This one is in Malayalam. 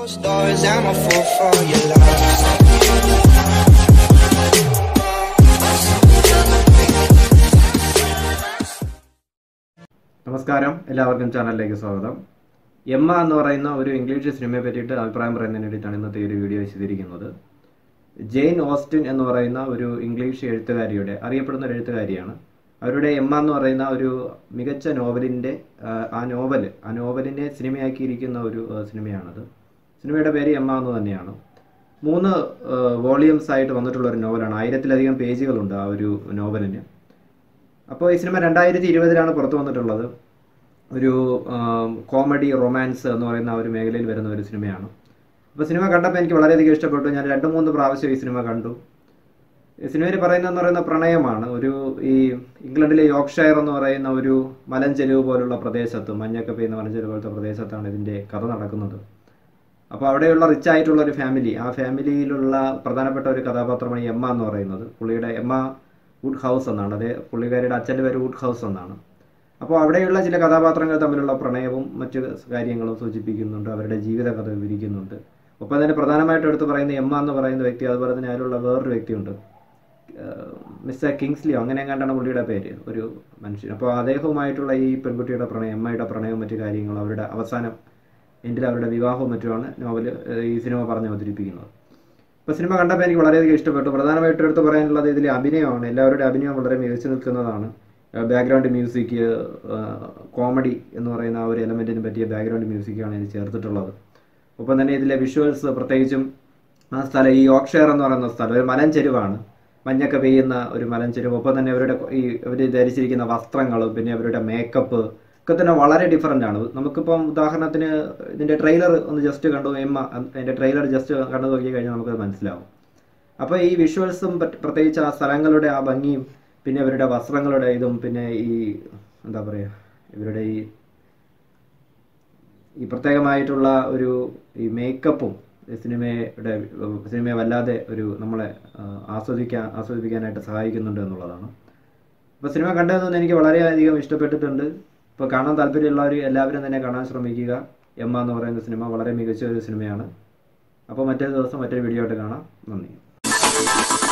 Closed doors, I'm a fool for your love. നമസ്കാരം എല്ലാവർക്കും ചാനലിലേക്ക് സ്വാഗതം എമ്മ എന്ന് പറയുന്ന ഒരു ഇംഗ്ലീഷ് സിനിമയെ പറ്റിയിട്ട് അഭിപ്രായം പറയുന്നതിന് വേണ്ടിയിട്ടാണ് ഇന്നത്തെ ഈ ഒരു വീഡിയോ വിശദീകരിക്കുന്നത് ജെയിൻ ഓസ്റ്റിൻ എന്ന് പറയുന്ന ഒരു ഇംഗ്ലീഷ് എഴുത്തുകാരിയുടെ അറിയപ്പെടുന്ന ഒരു എഴുത്തുകാരിയാണ് അവരുടെ എമ്മ എന്ന് പറയുന്ന ഒരു മികച്ച നോവലിൻ്റെ ആ നോവൽ ആ നോവലിനെ സിനിമയാക്കിയിരിക്കുന്ന ഒരു ആ, സിനിമയാണത് സിനിമയുടെ പേര് എമ്മ എന്ന് തന്നെയാണ് മൂന്ന് വോളിയംസ് ആയിട്ട് വന്നിട്ടുള്ള ഒരു നോവലാണ് ആയിരത്തിലധികം പേജുകളുണ്ട് ആ ഒരു നോവലിന് അപ്പോൾ ഈ സിനിമ രണ്ടായിരത്തി ഇരുപതിലാണ് പുറത്തു വന്നിട്ടുള്ളത് ഒരു കോമഡി റൊമാൻസ് എന്ന് പറയുന്ന ആ ഒരു മേഖലയിൽ വരുന്ന ഒരു സിനിമയാണ് അപ്പോൾ സിനിമ കണ്ടപ്പോൾ എനിക്ക് വളരെയധികം ഇഷ്ടപ്പെട്ടു ഞാൻ രണ്ട് മൂന്ന് പ്രാവശ്യം ഈ സിനിമ കണ്ടു ഈ സിനിമയിൽ പറയുന്നതെന്ന് പറയുന്ന പ്രണയമാണ് ഒരു ഈ ഇംഗ്ലണ്ടിലെ യോർക്ക്ഷയർ എന്ന് പറയുന്ന ഒരു മലഞ്ചെരുവ് പോലുള്ള പ്രദേശത്ത് മഞ്ഞൊക്കെ പെയ്യുന്ന മലഞ്ചെരുവ് പോലത്തെ പ്രദേശത്താണ് ഇതിൻ്റെ കഥ നടക്കുന്നത് അപ്പോൾ അവിടെയുള്ള റിച്ച് ആയിട്ടുള്ള ഒരു ഫാമിലി ആ ഫാമിലിയിലുള്ള പ്രധാനപ്പെട്ട ഒരു കഥാപാത്രമാണ് ഈ എമ്മ എന്ന് പറയുന്നത് പുള്ളിയുടെ എമ്മ വുഡ് ഹൗസ് എന്നാണ് അതേ പുള്ളിക്കാരിയുടെ അച്ഛൻ്റെ പേര് വുഡ് ഹൗസ് എന്നാണ് അപ്പോൾ അവിടെയുള്ള ചില കഥാപാത്രങ്ങൾ തമ്മിലുള്ള പ്രണയവും മറ്റു കാര്യങ്ങളും സൂചിപ്പിക്കുന്നുണ്ട് അവരുടെ ജീവിത കഥ വിവരിക്കുന്നുണ്ട് ഒപ്പം തന്നെ പ്രധാനമായിട്ടും എടുത്ത് പറയുന്ന എമ്മ എന്ന് പറയുന്ന വ്യക്തി അതുപോലെ തന്നെ അതിലുള്ള വേറൊരു വ്യക്തിയുണ്ട് മിസ്റ്റർ കിങ്സ്ലിയോ അങ്ങനെ കണ്ടാണ് പുള്ളിയുടെ പേര് ഒരു മനുഷ്യൻ അപ്പോൾ അദ്ദേഹവുമായിട്ടുള്ള ഈ പെൺകുട്ടിയുടെ പ്രണയം എമ്മയുടെ പ്രണയവും മറ്റു കാര്യങ്ങളും അവരുടെ അവസാനം എൻഡിൽ അവരുടെ വിവാഹവും മറ്റുമാണ് നോവൽ ഈ സിനിമ പറഞ്ഞ് അവതരിപ്പിക്കുന്നത് അപ്പോൾ സിനിമ കണ്ടപ്പോൾ എനിക്ക് വളരെയധികം ഇഷ്ടപ്പെട്ടു പ്രധാനമായിട്ടും എടുത്ത് പറയാനുള്ളത് ഇതിലെ അഭിനയമാണ് എല്ലാവരുടെ അഭിനയം വളരെ മികച്ചു നിൽക്കുന്നതാണ് ബാക്ക്ഗ്രൗണ്ട് മ്യൂസിക് കോമഡി എന്ന് പറയുന്ന ആ ഒരു എലമെൻറ്റിന് പറ്റിയ ബാക്ക്ഗ്രൗണ്ട് മ്യൂസിക്കാണ് ഇതിൽ ചേർത്തിട്ടുള്ളത് ഒപ്പം തന്നെ ഇതിലെ വിഷ്വൽസ് പ്രത്യേകിച്ചും ആ സ്ഥലം ഈ ഓക്ഷയർ എന്ന് പറയുന്ന സ്ഥലം ഒരു മലഞ്ചെരുവാണ് മഞ്ഞൊക്കെ പെയ്യുന്ന ഒരു മലഞ്ചെരുവ് ഒപ്പം തന്നെ അവരുടെ ഈ അവർ ധരിച്ചിരിക്കുന്ന വസ്ത്രങ്ങളും പിന്നെ അവരുടെ മേക്കപ്പ് ഒക്കെ തന്നെ വളരെ ഡിഫറൻ്റ് ആണ് നമുക്കിപ്പം ഉദാഹരണത്തിന് ഇതിൻ്റെ ട്രെയിലർ ഒന്ന് ജസ്റ്റ് കണ്ടു എമ്മ അതിൻ്റെ ട്രെയിലർ ജസ്റ്റ് കണ്ടു നോക്കി കഴിഞ്ഞാൽ നമുക്കത് മനസ്സിലാവും അപ്പോൾ ഈ വിഷ്വൽസും പ്രത്യേകിച്ച് ആ സ്ഥലങ്ങളുടെ ആ ഭംഗിയും പിന്നെ അവരുടെ വസ്ത്രങ്ങളുടെ ഇതും പിന്നെ ഈ എന്താ പറയുക ഇവരുടെ ഈ ഈ പ്രത്യേകമായിട്ടുള്ള ഒരു ഈ മേക്കപ്പും സിനിമയുടെ സിനിമയെ വല്ലാതെ ഒരു നമ്മളെ ആ, ആസ്വദിക്കാൻ ആസ്വദിപ്പിക്കാനായിട്ട് സഹായിക്കുന്നുണ്ട് എന്നുള്ളതാണ് അപ്പോൾ സിനിമ കണ്ടതെന്ന് എനിക്ക് വളരെയധികം ഇഷ്ടപ്പെട്ടിട്ടുണ്ട് ഇപ്പോൾ കാണാൻ താല്പര്യമുള്ളവർ എല്ലാവരും തന്നെ കാണാൻ ശ്രമിക്കുക എമ്മ എന്ന് പറയുന്ന സിനിമ വളരെ മികച്ച ഒരു സിനിമയാണ് അപ്പോൾ മറ്റൊരു ദിവസം മറ്റൊരു വീഡിയോ ആയിട്ട് കാണാം നന്ദി